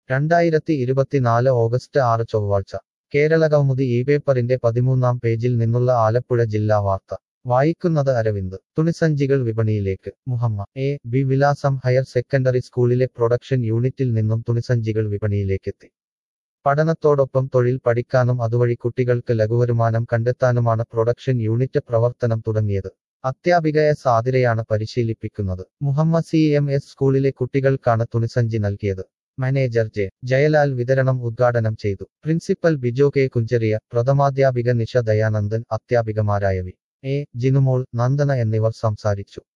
രണ്ടായിരത്തി ഇരുപത്തിനാല് ഓഗസ്റ്റ് ആറ് ചൊവ്വാഴ്ച കേരള കൗമുദി ഈ പേപ്പറിന്റെ പതിമൂന്നാം പേജിൽ നിന്നുള്ള ആലപ്പുഴ ജില്ലാ വാർത്ത വായിക്കുന്നത് അരവിന്ദ് തുണിസഞ്ചികൾ വിപണിയിലേക്ക് Muhamma A B Vilasam higher secondary സ്കൂളിലെ പ്രൊഡക്ഷൻ യൂണിറ്റിൽ നിന്നും തുണിസഞ്ചികൾ വിപണിയിലേക്കെത്തി പഠനത്തോടൊപ്പം തൊഴിൽ പഠിക്കാനും അതുവഴി കുട്ടികൾക്ക് ലഘുവരുമാനം കണ്ടെത്താനുമാണ് പ്രൊഡക്ഷൻ യൂണിറ്റ് പ്രവർത്തനം തുടങ്ങിയത് അധ്യാപിക എസ് ആതിരയാണ് പരിശീലിപ്പിക്കുന്നത് മുഹമ്മദ് സി എം എസ് സ്കൂളിലെ കുട്ടികൾക്കാണ് തുണിസഞ്ചി നൽകിയത് മാനേജർ ജെ ജയലാൽ വിതരണം ഉദ്ഘാടനം ചെയ്തു പ്രിൻസിപ്പൽ ബിജോ കെ കുഞ്ചെറിയ പ്രഥമാധ്യാപിക നിഷ ദയാനന്ദൻ അധ്യാപികമാരായ വി എ ജിനുമോൾ നന്ദന എന്നിവർ സംസാരിച്ചു